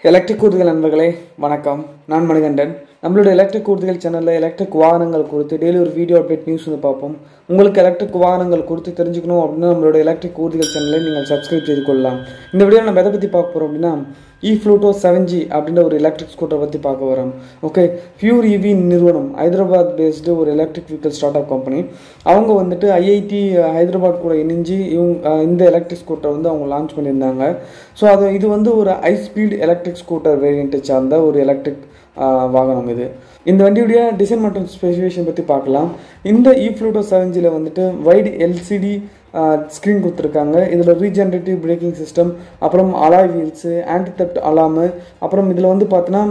electric ஊர்திகள் நண்பர்களே வணக்கம் நான் மணிகண்டன் நம்மளோட எலக்ட்ரிக் ஊர்திகள் சேனலில் எலக்ட்ரிக் வாகனங்கள் குறித்து டெய்லி ஒரு வீடியோ அப்டேட் நியூஸ் வந்து பார்ப்போம் உங்களுக்கு எலக்ட்ரிக் வாகனங்கள் குறித்து தெரிஞ்சுக்கணும் அப்படின்னா நம்மளோட எலக்ட்ரிக் ஊர்திகள் சேனலை நீங்கள் சப்ஸ்கிரைப் செய்து கொள்ளலாம் இந்த வீடியோ நம்ம எதை பற்றி பார்க்க போகிறோம் அப்படின்னா இ ஃப்ளூட்டோ செவன் ஜி அப்படின்ற ஒரு எலக்ட்ரிக் ஸ்கூட்டர் பற்றி பார்க்க வரோம் ஓகே ஃபியூர் இவி நிறுவனம் ஹைதராபாத் பேஸ்டு ஒரு electric vehicle startup company அவங்க வந்துட்டு ஐஐடி ஹைதராபாத் கூட இணைஞ்சு இவங்க அஹ், இந்த எலக்ட்ரிக் ஸ்கூட்டர் வந்து அவங்க லான்ச் பண்ணியிருந்தாங்க ஸோ அது இது வந்து ஒரு ஹை ஸ்பீட் எலக்ட்ரிக் ஸ்கூட்டர் வேரியண்ட்டை சார்ந்த ஒரு எலக்ட்ரிக் வாகனம் இது இந்த வண்டியுடைய டிசைன் மற்றும் ஸ்பெசிஃபிகேஷன் பற்றி பார்க்கலாம் இந்த இ ஃப்ளூட்டோ செவன்ஜியில் வந்துட்டு வைடு எல்சிடி ஸ்க்ரீன் கொடுத்துருக்காங்க இதில் ரீஜென்ரேட்டிவ் பிரேக்கிங் சிஸ்டம் அப்புறம் alloy wheels anti theft alarm அப்புறம் இதில் வந்து பார்த்தீங்கன்னா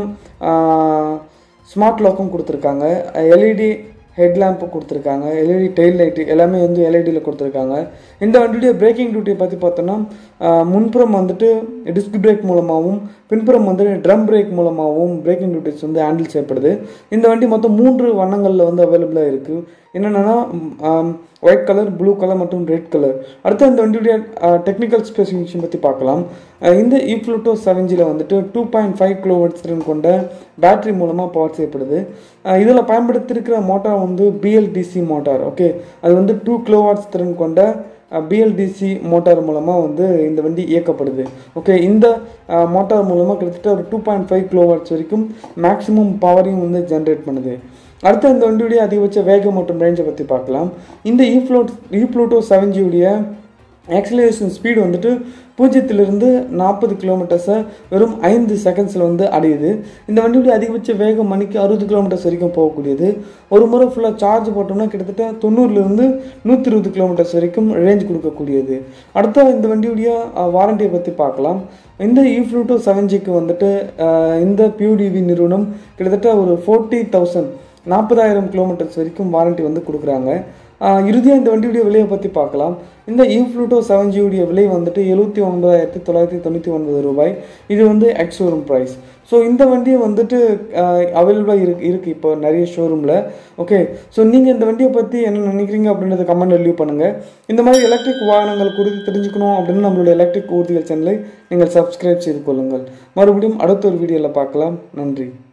ஸ்மார்ட் லாக்கும் கொடுத்துருக்காங்க எல்இடி ஹெட்லாம்ப்பு கொடுத்துருக்காங்க எல்இடி டெயில் லைட்டு எல்லாமே வந்து எல்இடியில் கொடுத்துருக்காங்க இந்த வண்டியுடைய பிரேக்கிங் டியூட்டியை பற்றி பார்த்தோன்னா ஆஹ், முன்புறம் வந்துட்டு டிஸ்க் பிரேக் மூலமாகவும் பின்புறம் வந்து ட்ரம் பிரேக் மூலமாகவும் பிரேக்கிங் டியூட்டிஸ் வந்து ஹேண்டில் செய்யப்படுது இந்த வண்டி மொத்தம் மூன்று வண்ணங்களில் வந்து அவைலபிளாக இருக்குது என்னென்னா ஒயிட் கலர் ப்ளூ கலர் மற்றும் ரெட் கலர் அடுத்து இந்த வண்டியுடைய டெக்னிக்கல் ஸ்பெசிஃபிகேஷன் பற்றி பார்க்கலாம் அஹ் இந்த இஃப்ளூட்டோ செவன்ஜியில் வந்துட்டு டூ பாயிண்ட் ஃபைவ் கிலோவாட்ஸ் திறன் கொண்ட பேட்டரி மூலமாக பவர் செய்யப்படுது இதில் பயன்படுத்தியிருக்கிற மோட்டார் வந்து பிஎல்டிசி மோட்டார் ஓகே அது வந்து டூ கிலோவாட்ஸ் திறன் கொண்ட பிஎல்டிசி மோட்டார் மூலமாக வந்து இந்த வண்டி இயக்கப்படுது ஓகே இந்த மோட்டார் மூலமாக கிட்டத்தட்ட ஒரு டூ பாயிண்ட் ஃபைவ் கிலோவாட்ஸ் வரைக்கும் மேக்ஸிமம் பவரையும் வந்து ஜென்ரேட் பண்ணுது அடுத்து இந்த வண்டியுடைய அதிகபட்ச வேகம் மற்றும் ரேஞ்சை பற்றி பார்க்கலாம் இந்த E float E Pluto seven ஜியுடைய ஆக்சிலரேஷன் ஸ்பீடு வந்துட்டு பூஜ்ஜியத்திலிருந்து நாற்பது கிலோமீட்டர்ஸை வெறும் ஐந்து செகண்ட்ஸில் வந்து அடையுது இந்த வண்டியுடைய அதிகபட்ச வேகம் மணிக்கு அறுபது கிலோமீட்டர்ஸ் வரைக்கும் போகக்கூடியது ஒரு முறை ஃபுல்லாக சார்ஜ் போட்டோம்னா கிட்டத்தட்ட தொண்ணூறுலேருந்து நூற்றி இருபது கிலோமீட்டர்ஸ் வரைக்கும் ரேஞ்ச் கொடுக்கக்கூடியது அடுத்த இந்த வண்டியுடைய வாரண்டியை பற்றி பார்க்கலாம் இந்த இ ஃப்ளூட்டோ செவன் ஜிக்கு வந்துட்டு அஹ், இந்த பியூடிவி நிறுவனம் கிட்டத்தட்ட ஒரு ஃபோர்ட்டி தௌசண்ட் நாற்பதாயிரம் கிலோமீட்டர்ஸ் வரைக்கும் வாரண்டி வந்து கொடுக்குறாங்க இறுதியாக இந்த வண்டியுடைய விலையை பற்றி பார்க்கலாம் இந்த இ ஃப்ளூட்டோ செவன் ஜியுடைய விலை வந்துட்டு எழுபத்தி ஒன்பதாயிரத்தி தொள்ளாயிரத்தி தொண்ணூற்றி ஒன்பது ரூபாய் இது வந்து எக்ஸ் ஷோரூம் ப்ரைஸ் ஸோ இந்த வண்டியை வந்துட்டு அவைலபிளாக இருக்கு இருக்குது இப்போ நிறைய ஷோரூமில் ஓகே ஸோ நீங்கள் இந்த வண்டியை பற்றி என்ன நினைக்கிறீங்க அப்படின்றத கமெண்ட் லீவ் பண்ணுங்கள் இந்த மாதிரி எலக்ட்ரிக் வாகனங்கள் குறித்து தெரிஞ்சுக்கணும் அப்படின்னு நம்மளோட எலக்ட்ரிக் ஊர்திகள் சேனலை நீங்கள் சப்ஸ்கிரைப் செய்து கொள்ளுங்கள் மறுபடியும் அடுத்த ஒரு வீடியோவில் பார்க்கலாம் நன்றி